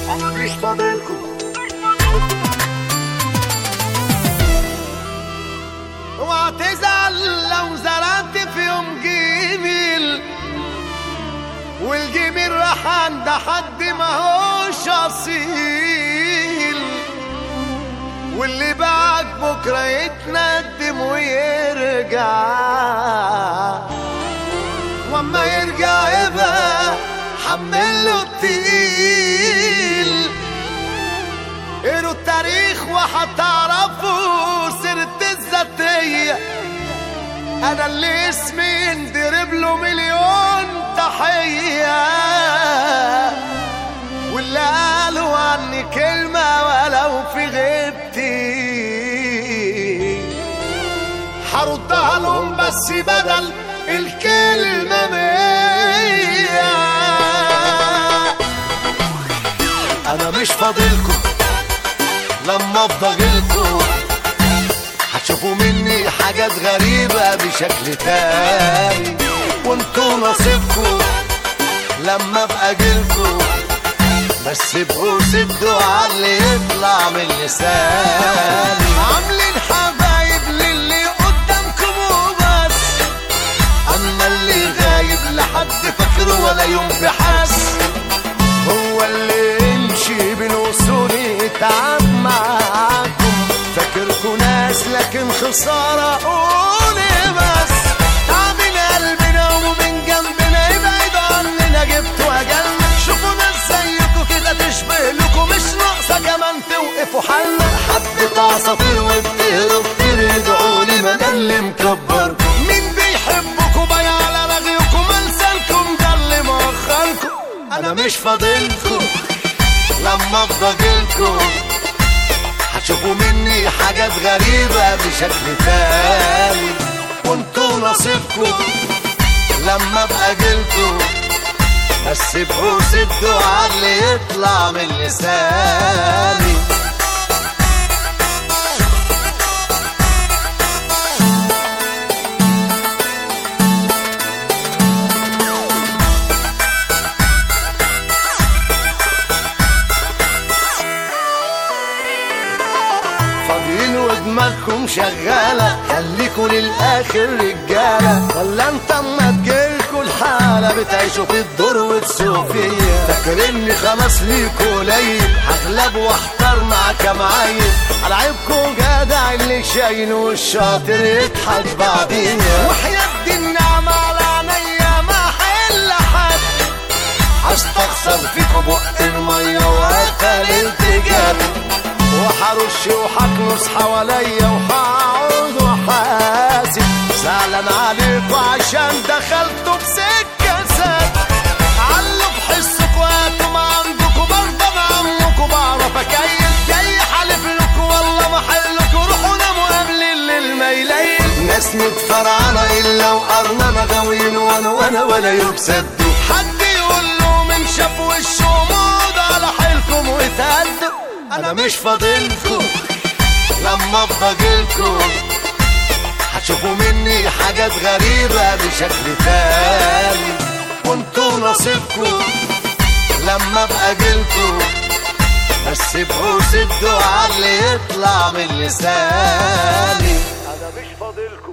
مش فاضلكم اوعى تزعل لو زرعت في يوم جميل والجميل راح عند حد ما هوش اصيل واللي باعك بكره يتندم ويرجع واما يرجع يبقى حمله التقيل قروا التاريخ وهتعرفوا سيرة الذاتية أنا اللي اسمي يندرب له مليون تحية واللي قالوا عني كلمة ولو في غيبتي هردها لهم بس بدل الكلمة مية أنا مش فاضلكم لما افضى جيلكم هتشوفوا مني حاجات غريبة بشكل تاني وانتوا نصيبكم لما ابقى جيلكم بس ابقوا سدوا على اللي يطلع من لساني عاملين حبايب للي قدامكم وبس اما اللي غايب لحد فاكره ولا يوم بحس هو اللي يمشي بالوصول يتعب معاكم فاكركوا ناس لكن خسارة قولي بس تعبين قلبنا ومن جنبنا يبعد عننا جبتوا أجلنا شوفوا ناس زيكوا كده تشبه لكم مش ناقصة كمان توقفوا حالنا حبة عصافير وبتهرب كتير ادعوا لي ما ده اللي مكبر مين بيحبكوا بايع على رغيكم انسانكم ده اللي مأخركم انا مش فاضلكم لما افضى جيلكم هتشوفوا مني حاجات غريبة بشكل تاني وانتوا نصيبكم لما ابقى جيلكم بس ابقوا سدوا على اللي يطلع من لساني فاضيين ودماغكم شغالة خليكوا للآخر رجالة ولا انت اما تجيلكوا الحالة بتعيشوا في الدور وتسوفية فاكريني خلاص ليكوا قليل هغلب واحتار مع كام عيل على عيبكوا جدع اللي شايل والشاطر يضحك بعدين وحياة النعمة على عينيا ما حل حد هستخسر فيكوا بق المية وقتل التجاب وحرش وحكنس حواليا وهقعد وحاسب زعلان عليكوا عشان دخلتوا بسكة سد علوا بحسكوا هاتوا ما عندكوا برضه بعمكوا بعرف اكيل جاي حالف لكوا والله ما حلكوا روحوا ناموا قبل الليل ما يليل ناس متفرعنة الا وقرنا مغاويين وانا وانا ولا يبسدوا حد يقول له من شاف وشه موض على حيلكم وتهدوا انا مش فاضلكم لما افضى جيلكم هتشوفوا مني حاجات غريبة بشكل تاني وانتوا نصيبكم لما ابقى جيلكم بس ابقوا سدوا على اللي يطلع من لساني انا مش فاضلكم